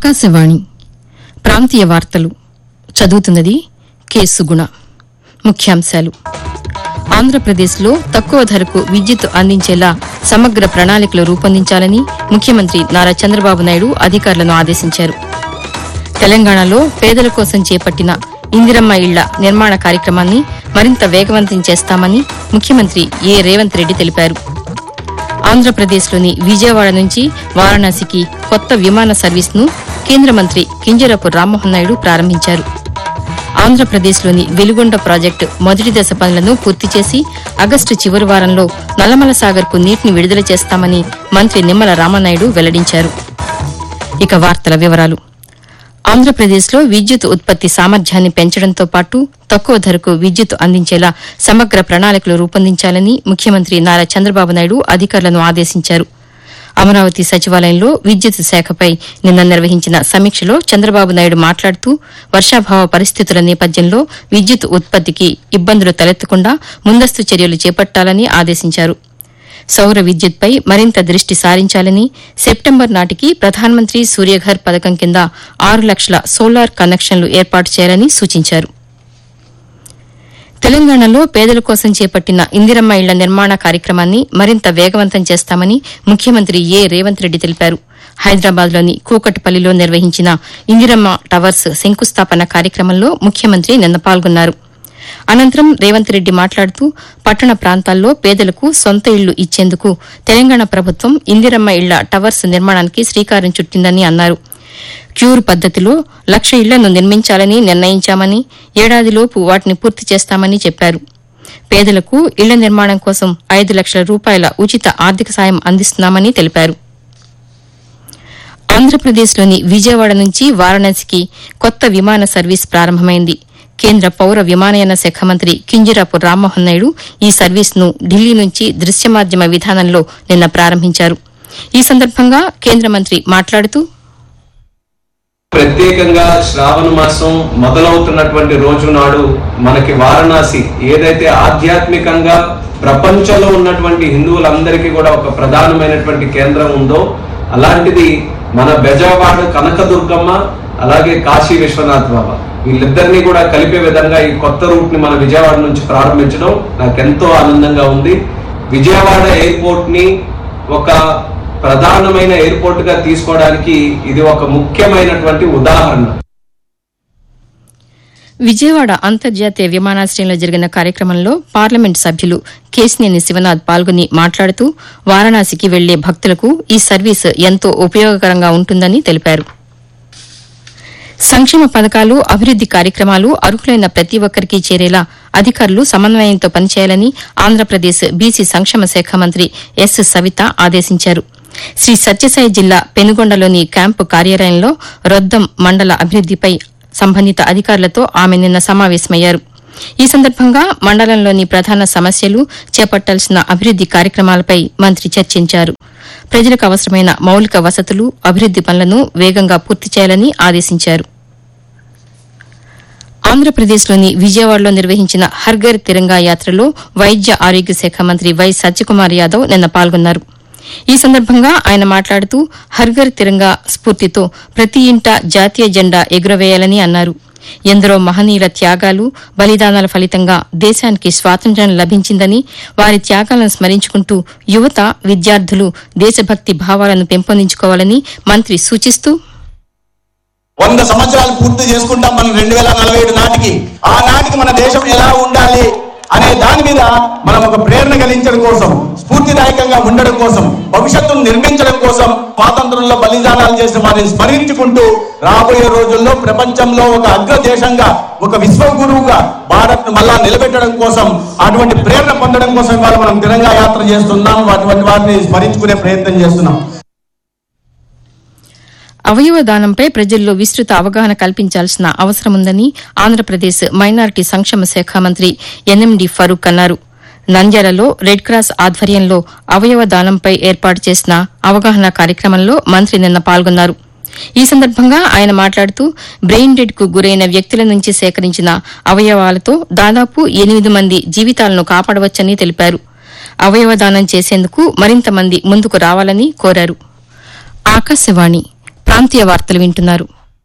ఆకాశవాణి ప్రాంతీయ వార్తలు చదువుతున్నది కె సుగుణ ముఖ్యాంశాలు ఆంధ్రప్రదేశ్లో తక్కువ ధరకు విద్యుత్ అందించేలా సమగ్ర ప్రణాళికలు రూపొందించాలని ముఖ్యమంత్రి నారా చంద్రబాబు నాయుడు అధికారులను ఆదేశించారు తెలంగాణలో పేదల కోసం చేపట్టిన ఇందిరమ్మ ఇళ్ల నిర్మాణ కార్యక్రమాన్ని మరింత వేగవంతం చేస్తామని ముఖ్యమంత్రి ఏ రేవంత్ రెడ్డి తెలిపారు ఆంధ్రప్రదేశ్లోని విజయవాడ నుంచి వారణాసికి కొత్త విమాన సర్వీస్ను కేంద్ర మంత్రి కింజరపు రామ్మోహన్ నాయుడు ప్రారంభించారు ఆంధ్రప్రదేశ్లోని వెలుగొండ ప్రాజెక్టు మొదటి దశ పనులను పూర్తి చేసి ఆగస్టు చివరి వారంలో నల్లమల సాగర్కు నీటిని విడుదల చేస్తామని మంత్రి నిమ్మల రామనాయుడు వెల్లడించారు ఇక వార్తల వివరాలు ఆంధ్రప్రదేశ్లో విద్యుత్ ఉత్పత్తి సామర్థ్యాన్ని పెంచడంతో పాటు తక్కువ ధరకు విద్యుత్ అందించేలా సమగ్ర ప్రణాళికలు రూపొందించాలని ముఖ్యమంత్రి నారా చంద్రబాబు నాయుడు అధికారులను ఆదేశించారు అమరావతి సచివాలయంలో విద్యుత్ శాఖపై నిన్న నిర్వహించిన సమీక్షలో చంద్రబాబు నాయుడు మాట్లాడుతూ వర్షాభావ పరిస్థితుల నేపథ్యంలో విద్యుత్ ఉత్పత్తికి ఇబ్బందులు తలెత్తకుండా ముందస్తు చర్యలు చేపట్టాలని ఆదేశించారు సౌర విద్యుత్పై మరింత దృష్టి సారించాలని సెప్టెంబర్ నాటికి ప్రధానమంత్రి సూర్యఘర్ పథకం కింద ఆరు లక్షల సోలార్ కనెక్షన్లు ఏర్పాటు చేయాలని సూచించారు తెలంగాణలో పేదల కోసం చేపట్టిన ఇందిరమ్మ ఇళ్ల నిర్మాణ కార్యక్రమాన్ని మరింత వేగవంతం చేస్తామని ముఖ్యమంత్రి ఏ రేవంత్ రెడ్డి తెలిపారు హైదరాబాద్లోని కూకట్పల్లిలో నిర్వహించిన ఇందిరమ్మ టవర్స్ శంకుస్థాపన కార్యక్రమంలో ముఖ్యమంత్రి నిన్న పాల్గొన్నారు అనంతరం రేవంత్ రెడ్డి మాట్లాడుతూ పట్టణ ప్రాంతాల్లో పేదలకు సొంత ఇళ్లు ఇచ్చేందుకు తెలంగాణ ప్రభుత్వం ఇందిరమ్మ ఇళ్ల టవర్స్ నిర్మాణానికి శ్రీకారం చుట్టిందని అన్నారు క్యూర్ పద్దతిలో లక్ష ఇళ్లను నిర్మించాలని నిర్ణయించామని ఏడాదిలోపు వాటిని పూర్తి చేస్తామని చెప్పారు పేదలకు ఇళ్ల నిర్మాణం కోసం ఐదు లక్షల రూపాయల ఉచిత ఆర్థిక సాయం అందిస్తున్నామని తెలిపారు ఆంధ్రప్రదేశ్లోని విజయవాడ నుంచి వారణాసికి కొత్త విమాన సర్వీస్ ప్రారంభమైంది కేంద్ర పౌర విమానయాన శాఖ మంత్రి కింజరాపు రామ్మోహన్ నాయుడు ఈ సర్వీస్ను ఢిల్లీ నుంచి దృశ్యమాధ్యమ విధానంలో నిన్న ప్రారంభించారు ఈ సందర్భంగా కేంద్ర మంత్రి మాట్లాడుతూ ప్రత్యేకంగా శ్రావణ మాసం మొదలవుతున్నటువంటి రోజు నాడు మనకి వారణాసి ఏదైతే ఆధ్యాత్మికంగా ప్రపంచంలో ఉన్నటువంటి హిందువులందరికీ కూడా ఒక ప్రధానమైనటువంటి కేంద్రం ఉందో అలాంటిది మన బెజవాడ కనకదుర్గమ్మ అలాగే కాశీ విశ్వనాథ్ బాబా వీళ్ళిద్దరినీ కూడా కలిపే విధంగా ఈ కొత్త రూట్ ని మన విజయవాడ నుంచి ప్రారంభించడం నాకు ఎంతో ఆనందంగా ఉంది విజయవాడ ఎయిర్పోర్ట్ ని ఒక ప్రధానమైన ఎయిర్పోర్ట్ గా తీసుకోవడానికి ఇది ఒక ముఖ్యమైనటువంటి ఉదాహరణ విజయవాడ అంతర్జాతీయ విమానాశ్రయంలో జరిగిన కార్యక్రమంలో పార్లమెంట్ సభ్యులు కేశినేని శివనాథ్ పాల్గొని మాట్లాడుతూ వారణాసికి వెళ్లే భక్తులకు ఈ సర్వీస్ ఎంతో ఉపయోగకరంగా ఉంటుందని తెలిపారు సంక్షేమ పథకాలు అభివృద్ది కార్యక్రమాలు అర్హులైన ప్రతి ఒక్కరికి చేరేలా అధికారులు సమన్వయంతో పనిచేయాలని ఆంధ్రప్రదేశ్ బీసీ సంక్షేమ శాఖ మంత్రి ఎస్ సవిత ఆదేశించారు శ్రీ సత్యసాయి జిల్లా పెనుగొండలోని క్యాంపు కార్యాలయంలో రొద్దం మండల అభివృద్దిపై సంబంధిత అధికారులతో ఆమె నిన్న సమావేశమయ్యారు ఈ సందర్భంగా మండలంలోని ప్రధాన సమస్యలు చేపట్టాల్సిన అభివృద్ది కార్యక్రమాలపై మంత్రి చర్చించారు ప్రజలకు అవసరమైన మౌలిక వసతులు అభివృద్ది పనులను వేగంగా పూర్తి చేయాలని ఆదేశించారు ఆంధ్రప్రదేశ్లోని విజయవాడలో నిర్వహించిన హర్ఘర్ తిరంగా యాత్రలో వైద్య ఆరోగ్య శాఖ మంత్రి వై సత్యకుమార్ యాదవ్ నిన్న పాల్గొన్నారు ఈ సందర్భంగా ఆయన మాట్లాడుతూ హర్ఘర్ తిరంగా స్ఫూర్తితో ప్రతి ఇంట జాతీయ జెండా ఎగురవేయాలని అన్నారు ఎందరో మహనీయుల త్యాగాలు బలిదానాల ఫలితంగా దేశానికి స్వాతంత్ర్యం లభించిందని వారి త్యాగాలను స్మరించుకుంటూ యువత విద్యార్థులు దేశభక్తి భావాలను పెంపొందించుకోవాలని మంత్రి సూచిస్తూ వంద సంవత్సరాలు పూర్తి చేసుకుంటాం మనం రెండు వేల నలభై ఏడు నాటికి ఆ నాటికి మన దేశం ఎలా ఉండాలి అనే దాని మీద మనం ఒక ప్రేరణ కలిగించడం కోసం స్ఫూర్తిదాయకంగా ఉండడం కోసం భవిష్యత్తును నిర్మించడం కోసం స్వాతంత్రంలో బలిదానాలు చేసిన వారిని స్మరించుకుంటూ రాబోయే రోజుల్లో ప్రపంచంలో ఒక అగ్ర దేశంగా ఒక విశ్వగురువుగా భారత్ మళ్ళా నిలబెట్టడం కోసం అటువంటి ప్రేరణ పొందడం కోసం ఇవాళ మనం తిరంగా యాత్ర చేస్తున్నాం అటువంటి వాటిని స్మరించుకునే ప్రయత్నం చేస్తున్నాం అవయవ దానంపై ప్రజల్లో విస్తృత అవగాహన కల్పించాల్సిన అవసరముందని ఆంధ్రప్రదేశ్ మైనారిటీ సంక్షేమ శాఖ మంత్రి ఎన్ఎండి ఫరూక్ అన్నారు నంద్యాలలో రెడ్ క్రాస్ ఆధ్వర్యంలో అవయవ దానంపై ఏర్పాటు చేసిన అవగాహన కార్యక్రమంలో మంత్రి నిన్న పాల్గొన్నారు ఈ సందర్భంగా ఆయన మాట్లాడుతూ బ్రెయిన్ డెడ్ కు గురైన వ్యక్తుల నుంచి సేకరించిన అవయవాలతో దాదాపు ఎనిమిది మంది జీవితాలను కాపాడవచ్చని తెలిపారు అవయవ దానం చేసేందుకు మరింత మంది ముందుకు రావాలని కోరారు ఆకాశవాణి ప్రాంతీయ వార్తలు వింటున్నారు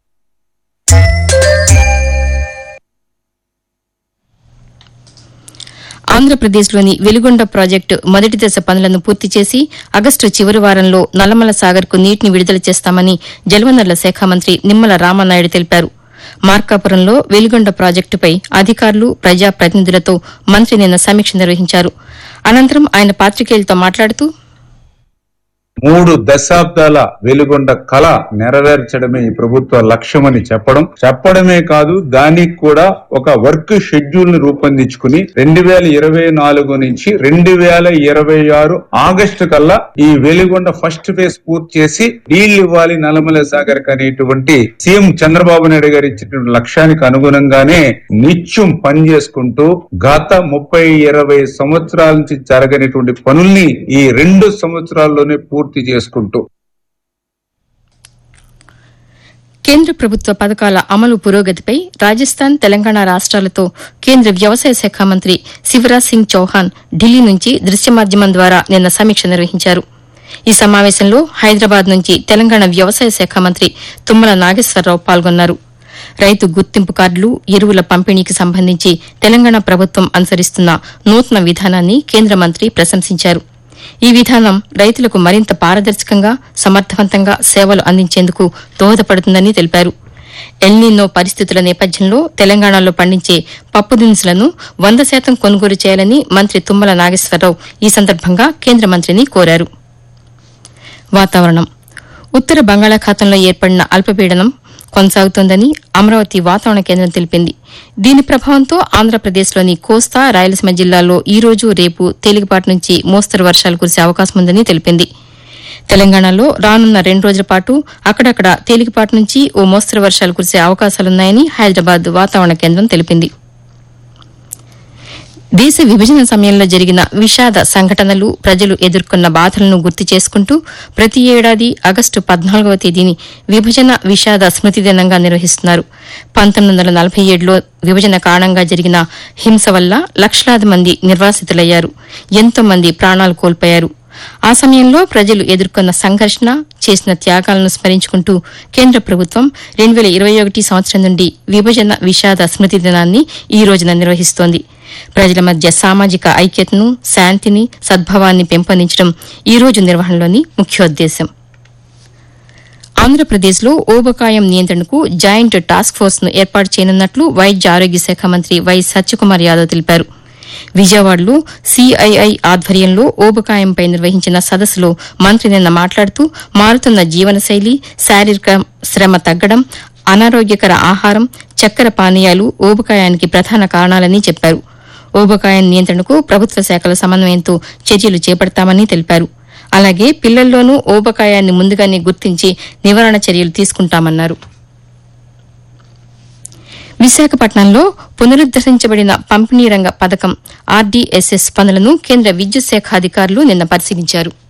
ఆంధ్రప్రదేశ్లోని వెలుగొండ ప్రాజెక్టు మొదటి దశ పనులను పూర్తి చేసి ఆగస్టు చివరి వారంలో నల్లమల సాగర్కు నీటిని విడుదల చేస్తామని జలవనరుల శాఖ మంత్రి నిమ్మల రామనాయుడు తెలిపారు మార్కాపురంలో వెలుగొండ ప్రాజెక్టుపై అధికారులు ప్రజాప్రతినిధులతో మంత్రి నిన్న సమీక్ష నిర్వహించారు అనంతరం ఆయన పాత్రికేయులతో మాట్లాడుతూ మూడు దశాబ్దాల వెలుగొండ కళ నెరవేర్చడమే ఈ ప్రభుత్వ లక్ష్యమని చెప్పడం చెప్పడమే కాదు దానికి కూడా ఒక వర్క్ షెడ్యూల్ ని రూపొందించుకుని రెండు వేల ఇరవై నాలుగు నుంచి రెండు వేల ఇరవై ఆరు ఆగస్టు కల్లా ఈ వెలుగొండ ఫస్ట్ ఫేజ్ పూర్తి చేసి నీళ్లు ఇవ్వాలి నల్లమల సాగర్ అనేటువంటి సీఎం చంద్రబాబు నాయుడు గారు ఇచ్చినటువంటి లక్ష్యానికి అనుగుణంగానే నిత్యం పని చేసుకుంటూ గత ముప్పై ఇరవై సంవత్సరాల నుంచి జరగనిటువంటి పనుల్ని ఈ రెండు సంవత్సరాల్లోనే పూర్తి చేసుకుంటూ కేంద్ర ప్రభుత్వ పథకాల అమలు పురోగతిపై రాజస్థాన్ తెలంగాణ రాష్ట్రాలతో కేంద్ర వ్యవసాయ శాఖ మంత్రి శివరాజ్ సింగ్ చౌహాన్ ఢిల్లీ నుంచి దృశ్య మాధ్యమం ద్వారా నిన్న సమీక్ష నిర్వహించారు ఈ సమావేశంలో హైదరాబాద్ నుంచి తెలంగాణ వ్యవసాయ శాఖ మంత్రి తుమ్మల నాగేశ్వరరావు పాల్గొన్నారు రైతు గుర్తింపు కార్డులు ఎరువుల పంపిణీకి సంబంధించి తెలంగాణ ప్రభుత్వం అనుసరిస్తున్న నూతన విధానాన్ని కేంద్ర మంత్రి ప్రశంసించారు ఈ విధానం రైతులకు మరింత పారదర్శకంగా సమర్థవంతంగా సేవలు అందించేందుకు దోహదపడుతుందని తెలిపారు ఎల్నినో పరిస్థితుల నేపథ్యంలో తెలంగాణలో పండించే పప్పు దినుసులను వంద శాతం కొనుగోలు చేయాలని మంత్రి తుమ్మల నాగేశ్వరరావు ఈ సందర్భంగా కేంద్ర మంత్రిని కోరారు వాతావరణం ఉత్తర బంగాళాఖాతంలో ఏర్పడిన అల్పపీడనం కొనసాగుతోందని అమరావతి వాతావరణ కేంద్రం తెలిపింది దీని ప్రభావంతో ఆంధ్రప్రదేశ్లోని కోస్తా రాయలసీమ జిల్లాల్లో ఈ రోజు రేపు తేలికపాటి నుంచి మోస్తరు వర్షాలు కురిసే అవకాశం ఉందని తెలిపింది తెలంగాణలో రానున్న రెండు రోజుల పాటు అక్కడక్కడ తేలికపాటి నుంచి ఓ మోస్తరు వర్షాలు కురిసే అవకాశాలున్నాయని హైదరాబాద్ వాతావరణ కేంద్రం తెలిపింది దేశ విభజన సమయంలో జరిగిన విషాద సంఘటనలు ప్రజలు ఎదుర్కొన్న బాధలను గుర్తు చేసుకుంటూ ప్రతి ఏడాది ఆగస్టు పద్నాలుగవ తేదీని విభజన విషాద స్మృతి దినంగా నిర్వహిస్తున్నారు పంతొమ్మిది వందల నలభై ఏడులో విభజన కారణంగా జరిగిన హింస వల్ల లక్షలాది మంది నిర్వాసితులయ్యారు ఎంతో మంది ప్రాణాలు కోల్పోయారు ఆ సమయంలో ప్రజలు ఎదుర్కొన్న సంఘర్షణ చేసిన త్యాగాలను స్మరించుకుంటూ కేంద్ర ప్రభుత్వం రెండు వేల ఇరవై ఒకటి సంవత్సరం నుండి విభజన విషాద స్మృతి దినాన్ని ఈ రోజున నిర్వహిస్తోంది ప్రజల మధ్య సామాజిక ఐక్యతను శాంతిని సద్భావాన్ని పెంపొందించడం ఈ రోజు నిర్వహణలోని ముఖ్యోద్దేశం ఆంధ్రప్రదేశ్లో ఓబకాయం నియంత్రణకు జాయింట్ టాస్క్ ఫోర్స్ ను ఏర్పాటు చేయనున్నట్లు వైద్య ఆరోగ్య శాఖ మంత్రి వై సత్యకుమార్ యాదవ్ తెలిపారు విజయవాడలో సిఐఐ ఆధ్వర్యంలో ఓబకాయంపై నిర్వహించిన సదస్సులో మంత్రి నిన్న మాట్లాడుతూ మారుతున్న జీవనశైలి శారీరక శ్రమ తగ్గడం అనారోగ్యకర ఆహారం చక్కెర పానీయాలు ఓబకాయానికి ప్రధాన కారణాలని చెప్పారు ఓబకాయం నియంత్రణకు ప్రభుత్వ శాఖల సమన్వయంతో చర్యలు చేపడతామని తెలిపారు అలాగే పిల్లల్లోనూ ఓబకాయాన్ని ముందుగానే గుర్తించి నివారణ చర్యలు తీసుకుంటామన్నారు విశాఖపట్నంలో పునరుద్దరించబడిన పంపిణీ రంగ పథకం ఆర్డీఎస్ఎస్ పనులను కేంద్ర విద్యుత్ శాఖ అధికారులు నిన్న పరిశీలించారు